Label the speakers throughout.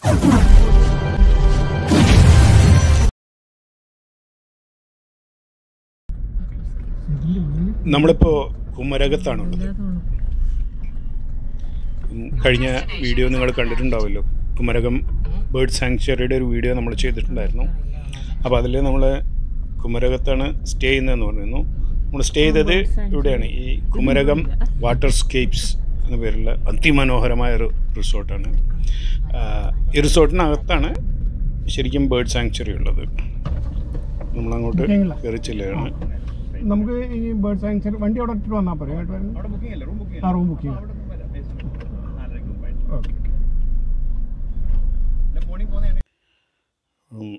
Speaker 1: നമ്മളിപ്പോൾ കുമരകത്താണുള്ളത് ഉം, കഴിഞ്ഞ വീഡിയോ നിങ്ങൾ കണ്ടിട്ടുണ്ടാവുമല്ലോ കുമരകം ബേർഡ് സാങ്ച്വറിയുടെ ഒരു വീഡിയോ നമ്മൾ ചെയ്തിട്ടുണ്ടായിരുന്നു അപ്പോൾ അതിൽ നമ്മൾ കുമരകത്താണ് സ്റ്റേ ചെയ്യുന്നതെന്ന് പറയുന്നു നമ്മൾ സ്റ്റേ ചെയ്തത് ഇവിടെയാണ് ഈ കുമരകം വാട്ടർ സ്കേപ്സ് എന്ന പേരുള്ള അതിമനോഹരമായ ഒരു റിസോർട്ടാണ് ആ, ഈ റിസോർട്ടിനകത്താണ് ശരിക്കും ബേർഡ് സാങ്ച്വറി ഉള്ളത് നമ്മളങ്ങോട്ട്
Speaker 2: ബുക്കിങ്ങില്ല.
Speaker 1: കയറി ചെല്ലുകയാണ്
Speaker 2: നമുക്ക് ഈ ബേർഡ് സാങ്ച്വറി വണ്ടി അവിടെ ഇട്ടിട്ട് വന്നാൽ പോരെ കേട്ടോ ആ റൂം ബുക്ക് ചെയ്യാം ഓക്കെ
Speaker 1: ഉം.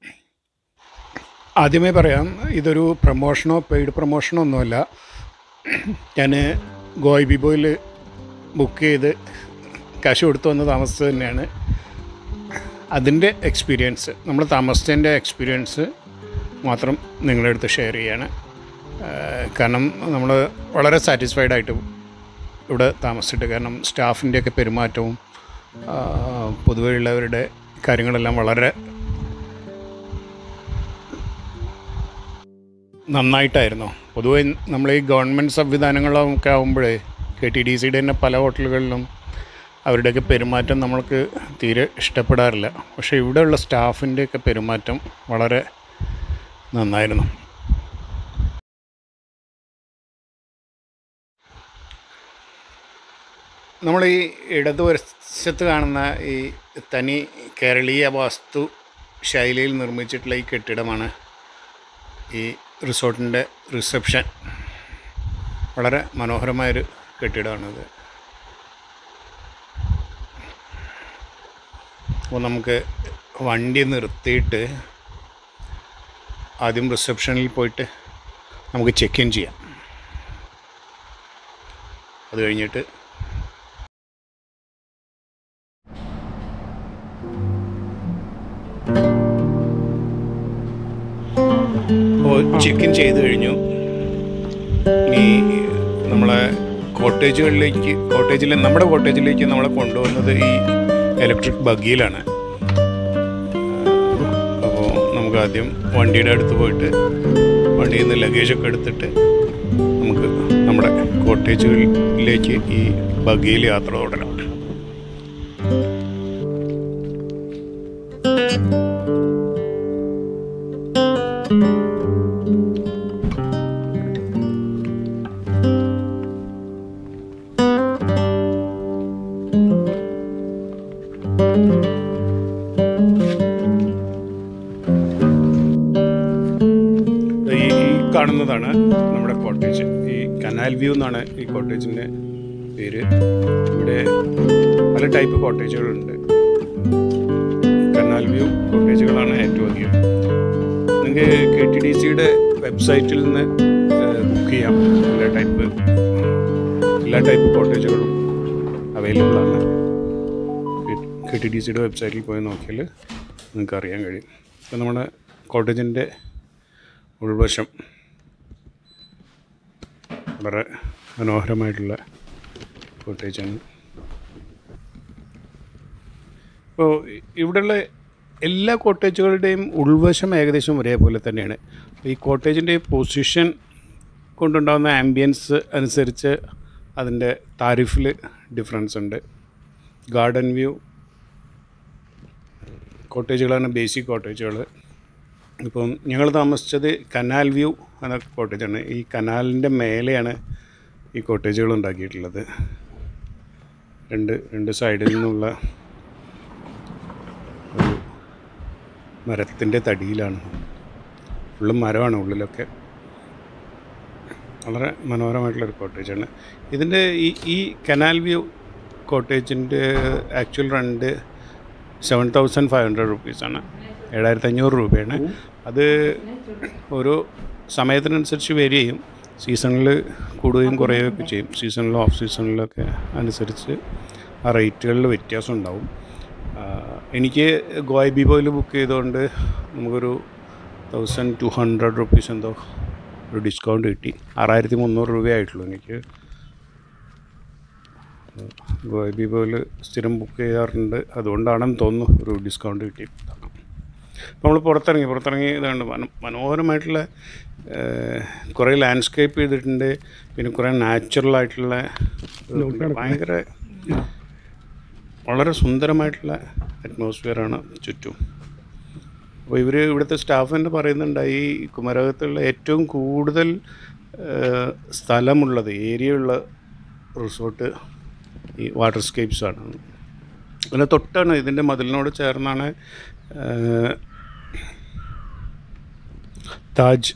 Speaker 1: ആദ്യമേ പറയാം ഇതൊരു പ്രൊമോഷനോ പെയ്ഡ് പ്രൊമോഷനോ ഒന്നുമല്ല ഞാൻ ഗോയ് ബിബോയിൽ ബുക്ക് ചെയ്ത് കാശ് കൊടുത്ത് വന്ന് താമസിച്ചത് തന്നെയാണ് അതിൻ്റെ എക്സ്പീരിയൻസ് നമ്മൾ താമസിച്ചതിൻ്റെ എക്സ്പീരിയൻസ് മാത്രം നിങ്ങളുടെ അടുത്ത് ഷെയർ ചെയ്യാണ് ആ, കാരണം നമ്മൾ വളരെ സാറ്റിസ്ഫൈഡ് ആയിട്ട് ഇവിടെ താമസിച്ചിട്ട് കാരണം സ്റ്റാഫിൻ്റെയൊക്കെ പെരുമാറ്റവും ആ, പൊതുവെ ഉള്ളവരുടെ കാര്യങ്ങളെല്ലാം വളരെ നന്നായിട്ടായിരുന്നു പൊതുവെ നമ്മൾ ഈ ഗവൺമെൻറ് സംവിധാനങ്ങളൊക്കെ ആകുമ്പോഴേ കെ ടി ഡി സിയുടെ തന്നെ പല ഹോട്ടലുകളിലും അവരുടെയൊക്കെ പെരുമാറ്റം നമ്മൾക്ക് തീരെ ഇഷ്ടപ്പെടാറില്ല പക്ഷേ ഇവിടെയുള്ള സ്റ്റാഫിൻ്റെയൊക്കെ പെരുമാറ്റം വളരെ നന്നായിരുന്നു നമ്മൾ ഈ ഇടതുവശത്ത് കാണുന്ന ഈ തനി കേരളീയ വാസ്തു ശൈലിയിൽ നിർമ്മിച്ചിട്ടുള്ള ഈ കെട്ടിടമാണ് ഈ റിസോർട്ടിൻ്റെ റിസപ്ഷൻ വളരെ മനോഹരമായൊരു കെട്ടിടമാണിത് അപ്പോൾ നമുക്ക് വണ്ടി നിർത്തിയിട്ട് ആദ്യം റിസപ്ഷനിൽ പോയിട്ട് നമുക്ക് ചെക്ക് ഇൻ ചെയ്യാം അത് കഴിഞ്ഞിട്ട് അപ്പോൾ ചെക്ക് ഇൻ ചെയ്ത് കഴിഞ്ഞു ഇനി നമ്മളെ കോട്ടേജുകളിലേക്ക് കോട്ടേജിൽ നമ്മുടെ കോട്ടേജിലേക്ക് നമ്മളെ കൊണ്ടുവന്നത് ഈ ഇലക്ട്രിക് ബഗ്ഗിയിലാണ് അപ്പോൾ നമുക്ക് ആദ്യം വണ്ടിയുടെ അടുത്ത് പോയിട്ട് വണ്ടിയിൽ നിന്ന് ലഗേജൊക്കെ എടുത്തിട്ട് നമുക്ക് നമ്മുടെ കോട്ടേജുകളിലേക്ക് ഈ ബഗ്ഗിയിൽ യാത്ര തുടരാം ഈ ഈ കാണുന്നതാണ് നമ്മുടെ കോട്ടേജ് ഈ കനാൽ വ്യൂ എന്നാണ് ഈ കോട്ടേജിൻ്റെ പേര് ഇവിടെ പല ടൈപ്പ് കോട്ടേജുകളുണ്ട് കനാൽ വ്യൂ കോട്ടേജുകളാണ് ഏറ്റവും അധികം നിങ്ങൾക്ക് കെ ടി ഡി സിയുടെ വെബ്സൈറ്റിൽ നിന്ന് ബുക്ക് ചെയ്യാം എല്ലാ ടൈപ്പ് എല്ലാ ടൈപ്പ് കോട്ടേജുകളും അവൈലബിൾ ആണ് കെ ടി ഡി സിയുടെ വെബ്സൈറ്റിൽ പോയി നോക്കിയാൽ നിങ്ങൾക്ക് അറിയാൻ കഴിയും ഇപ്പം നമ്മുടെ കോട്ടേജിൻ്റെ ഉൾവശം വളരെ മനോഹരമായിട്ടുള്ള കോട്ടേജാണ് ഇപ്പോൾ ഇവിടെയുള്ള എല്ലാ കോട്ടേജുകളുടെയും ഉൾവശം ഏകദേശം ഒരേപോലെ തന്നെയാണ് ഈ കോട്ടേജിൻ്റെ പൊസിഷൻ കൊണ്ടുണ്ടാകുന്ന ആംബിയൻസ് അനുസരിച്ച് അതിൻ്റെ താരിഫിൽ ഡിഫറൻസ് ഉണ്ട് ഗാർഡൻ വ്യൂ കോട്ടേജുകളാണ് ബേസിക് കോട്ടേജുകൾ ഇപ്പം ഞങ്ങൾ താമസിച്ചത് കനാൽ വ്യൂ എന്ന കോട്ടേജാണ് ഈ കനാലിൻ്റെ മേലെയാണ് ഈ കോട്ടേജുകൾ ഉണ്ടാക്കിയിട്ടുള്ളത് രണ്ട് രണ്ട് സൈഡിൽ നിന്നുള്ള ഒരു മരത്തിൻ്റെ തടിയിലാണ് ഫുള്ളും മരമാണ് ഉള്ളിലൊക്കെ വളരെ മനോഹരമായിട്ടുള്ളൊരു കോട്ടേജാണ് ഇതിൻ്റെ ഈ ഈ കനാൽ വ്യൂ കോട്ടേജിൻ്റെ actual rent seven thousand five hundred റുപ്പീസാണ് ഏഴായിരത്തി അഞ്ഞൂറ് രൂപയാണ് അത് ഓരോ സമയത്തിനനുസരിച്ച് വേരി ചെയ്യും സീസണിൽ കൂടുകയും കുറയുകയൊക്കെ ചെയ്യും സീസണിലും ഓഫ് സീസണിലൊക്കെ അനുസരിച്ച് ആ റേറ്റുകളിൽ വ്യത്യാസം ഉണ്ടാവും ആ, എനിക്ക് ഗോയ ബിബോയിൽ ബുക്ക് ചെയ്തുകൊണ്ട് നമുക്കൊരു തൗസൻഡ് ടു ഹൺഡ്രഡ് റുപ്പീസ് എന്തോ ഒരു ഡിസ്കൗണ്ട് കിട്ടി ആറായിരത്തി മുന്നൂറ് രൂപയായിട്ടുള്ളൂ എനിക്ക് ഗോബി പോലെ സ്ഥിരം ബുക്ക് ചെയ്യാറുണ്ട് അതുകൊണ്ടാണെന്ന് തോന്നുന്നു ഒരു ഡിസ്കൗണ്ട് കിട്ടി നമ്മൾ പുറത്തിറങ്ങി പുറത്തിറങ്ങി ഇതുണ്ട് മന മനോഹരമായിട്ടുള്ള ഏഹ്, കുറേ ലാൻഡ്സ്കേപ്പ് ചെയ്തിട്ടുണ്ട് പിന്നെ കുറേ നാച്ചുറൽ ആയിട്ടുള്ള ഭയങ്കര വളരെ സുന്ദരമായിട്ടുള്ള അറ്റ്മോസ്ഫിയറാണ് ചുറ്റും അപ്പോൾ ഇവർ ഇവിടുത്തെ സ്റ്റാഫ് തന്നെ പറയുന്നുണ്ട് ഈ കുമരകത്തുള്ള ഏറ്റവും കൂടുതൽ ഏഹ്, സ്ഥലമുള്ളത് ഏരിയ ഉള്ള റിസോർട്ട് ഈ വാട്ടർസ്കേപ്സ് ആണ് അതിന് തൊട്ടാണ് ഇതിൻ്റെ മതിലിനോട് ചേർന്നാണ് ഏഹ്, താജ്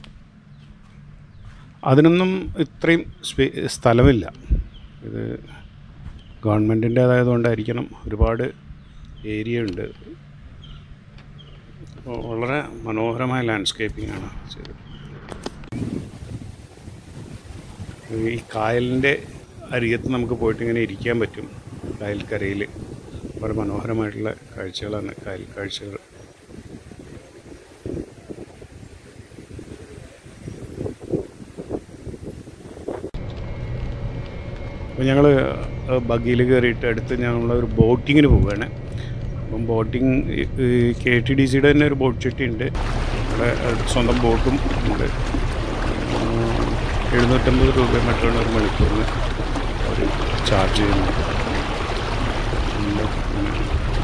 Speaker 1: അതിനൊന്നും ഇത്രയും സ്പേ സ്ഥലമില്ല ഇത് ഗവൺമെൻറ്റിൻ്റേതായതുകൊണ്ടായിരിക്കണം ഒരുപാട് ഏരിയ ഉണ്ട് അപ്പോൾ വളരെ മനോഹരമായ ലാൻഡ്സ്കേപ്പിംഗ് ആണ് ചെയ്തത് ഈ കായലിൻ്റെ അരികത്ത് നമുക്ക് പോയിട്ട് ഇങ്ങനെ ഇരിക്കാൻ പറ്റും കായൽക്കരയിൽ വളരെ മനോഹരമായിട്ടുള്ള കാഴ്ചകളാണ് കായൽ കാഴ്ചകൾ അപ്പോൾ ഞങ്ങൾ ബഗ്ഗിയിൽ കയറിയിട്ട് അടുത്ത് ഞങ്ങൾ ഒരു ബോട്ടിങ്ങിന് പോവുകയാണ് അപ്പം ബോട്ടിങ് കെ ടി ഡി സിയുടെ തന്നെ ഒരു ബോട്ട് ചെട്ടി ഉണ്ട് അവിടെ സ്വന്തം ബോട്ടും ഉണ്ട് ആ, എഴുന്നൂറ്റമ്പത് രൂപ മറ്റാണ് ഒരു മണിക്കൂറിന് അവർ ചാർജ് ചെയ്യുന്നത് ഉണ്ട്. അങ്ങനെ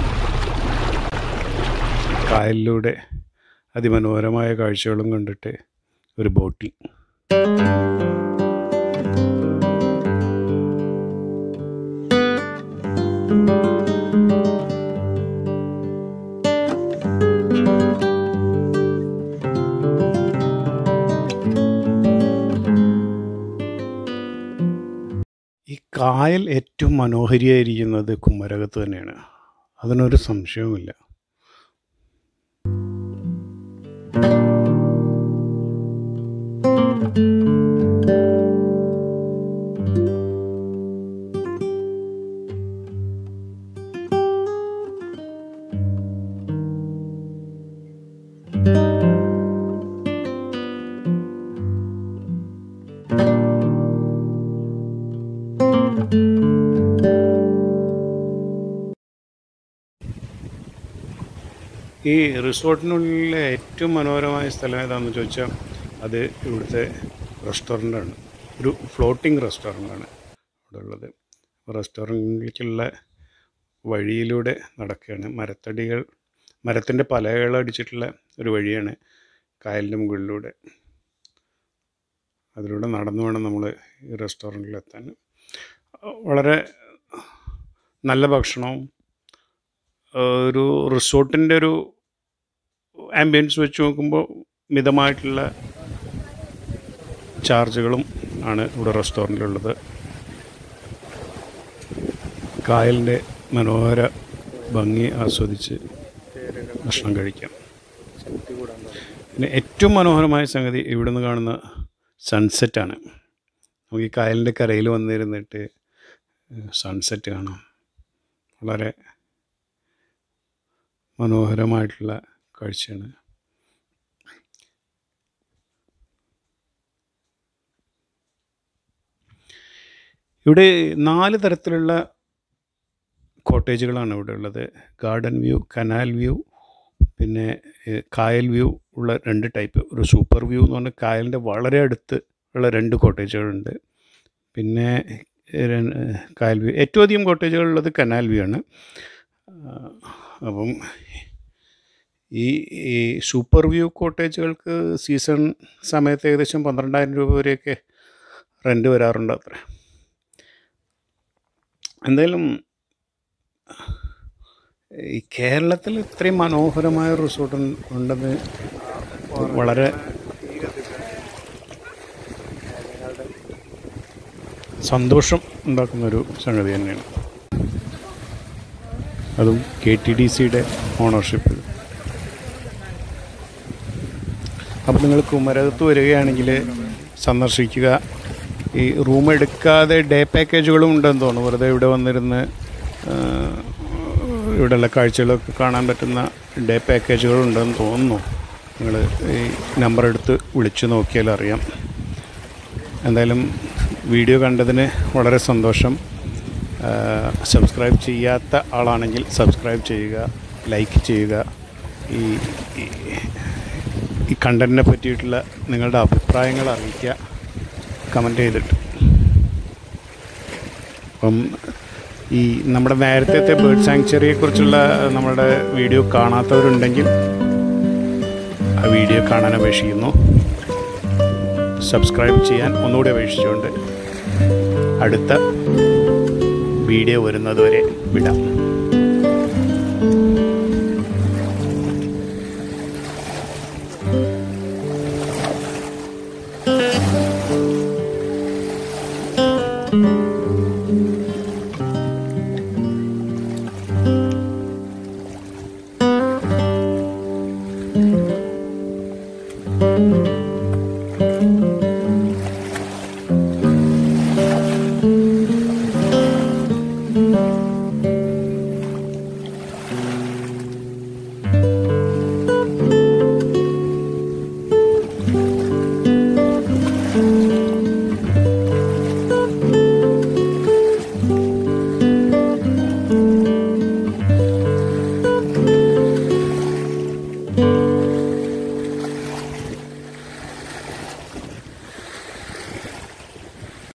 Speaker 1: കായലിലൂടെ അതിമനോഹരമായ കാഴ്ചകളും കണ്ടിട്ട് ഒരു ബോട്ടിങ് ഈ കായൽ ഏറ്റവും മനോഹരിയായിരിക്കുന്നത് കുമരകത്ത് തന്നെയാണ് അതിനൊരു സംശയവുമില്ല ഈ റിസോർട്ടിനുള്ളിലെ ഏറ്റവും മനോഹരമായ സ്ഥലം ഏതാണെന്ന് ചോദിച്ചാൽ അത് ഇവിടുത്തെ റെസ്റ്റോറൻ്റാണ് ഒരു ഫ്ലോട്ടിംഗ് റെസ്റ്റോറൻ്റാണ് ഇവിടെ ഉള്ളത് റെസ്റ്റോറൻറ്റിലേക്കുള്ള വഴിയിലൂടെ നടക്കുകയാണ് മരത്തടികൾ മരത്തിൻ്റെ പലകൾ അടിച്ചിട്ടുള്ള ഒരു വഴിയാണ് കായലിൻ്റെ മുകളിലൂടെ അതിലൂടെ നടന്നു വേണം നമ്മൾ ഈ റെസ്റ്റോറൻറ്റിലെത്താൻ വളരെ നല്ല ഭക്ഷണവും ഒരു റിസോർട്ടിൻ്റെ ഒരു ആംബിയൻസ് വെച്ച് നോക്കുമ്പോൾ മിതമായിട്ടുള്ള ചാർജുകളും ആണ് ഇവിടെ റെസ്റ്റോറൻറ്റിലുള്ളത് കായലിൻ്റെ മനോഹര ഭംഗി ആസ്വദിച്ച് ഭക്ഷണം കഴിക്കാം പിന്നെ ഏറ്റവും മനോഹരമായ സംഗതി ഇവിടെ നിന്ന് കാണുന്ന സൺസെറ്റാണ് നമുക്ക് ഈ കായലിൻ്റെ കരയിൽ വന്നിരുന്നിട്ട് സൺസെറ്റ് കാണാം വളരെ മനോഹരമായിട്ടുള്ള കാഴ്ചയാണ് ഇവിടെ നാല് തരത്തിലുള്ള കോട്ടേജുകളാണ് ഇവിടെ ഉള്ളത് ഗാർഡൻ വ്യൂ കനാൽ വ്യൂ പിന്നെ ഏഹ്, കായൽ വ്യൂ ഉള്ള രണ്ട് ടൈപ്പ് ഒരു സൂപ്പർ വ്യൂ എന്ന് പറഞ്ഞാൽ കായലിൻ്റെ വളരെ അടുത്ത് ഉള്ള രണ്ട് കോട്ടേജുകളുണ്ട് പിന്നെ ഏഹ്, ര- ഏഹ്, കായൽ വ്യൂ ഏറ്റവും അധികം കോട്ടേജുകളുള്ളത് കനാൽ വ്യൂ ആണ് ആ, അപ്പം ഈ ഈ സൂപ്പർ വ്യൂ കോട്ടേജുകൾക്ക് സീസൺ സമയത്ത് ഏകദേശം പന്ത്രണ്ടായിരം രൂപ വരെയൊക്കെ റെൻ്റ് വരാറുണ്ട് അത്ര എന്തായാലും ഈ കേരളത്തിൽ ഇത്രയും മനോഹരമായ റിസോർട്ട് ഉണ്ടെന്ന് വളരെ സന്തോഷം ഉണ്ടാക്കുന്നൊരു സംഗതി തന്നെയാണ് അതും കെ ടി ഡി സിയുടെ ഓണർഷിപ്പ് അപ്പോൾ നിങ്ങൾ കുമരകത്ത് വരികയാണെങ്കിൽ സന്ദർശിക്കുക ഈ റൂം എടുക്കാതെ ഡേ പാക്കേജുകളും ഉണ്ടെന്ന് തോന്നുന്നു വെറുതെ ഇവിടെ വന്നിരുന്ന് ആ, ഇവിടെയുള്ള കാഴ്ചകളൊക്കെ കാണാൻ പറ്റുന്ന ഡേ പാക്കേജുകളുണ്ടെന്ന് തോന്നുന്നു നിങ്ങൾ ഈ നമ്പർ എടുത്ത് വിളിച്ചു നോക്കിയാൽ അറിയാം എന്തായാലും വീഡിയോ കണ്ടതിന് വളരെ സന്തോഷം സബ്സ്ക്രൈബ് ചെയ്യാത്ത ആളാണെങ്കിൽ സബ്സ്ക്രൈബ് ചെയ്യുക ലൈക്ക് ചെയ്യുക ഈ ഈ- ഈ കണ്ടൻറ്റിനെ പറ്റിയിട്ടുള്ള നിങ്ങളുടെ അഭിപ്രായങ്ങൾ അറിയിക്കുക കമൻറ്റ് ചെയ്തിട്ട് അപ്പം ഈ നമ്മുടെ നേരത്തെ ബേർഡ് സാങ്ച്വറിയെ കുറിച്ചുള്ള നമ്മുടെ വീഡിയോ കാണാത്തവരുണ്ടെങ്കിൽ ആ വീഡിയോ കാണാൻ അപേക്ഷിക്കുന്നു സബ്സ്ക്രൈബ് ചെയ്യാൻ ഒന്നുകൂടി അപേക്ഷിച്ചുകൊണ്ട് അടുത്ത വീഡിയോ വരുന്നതുവരെ വിടാം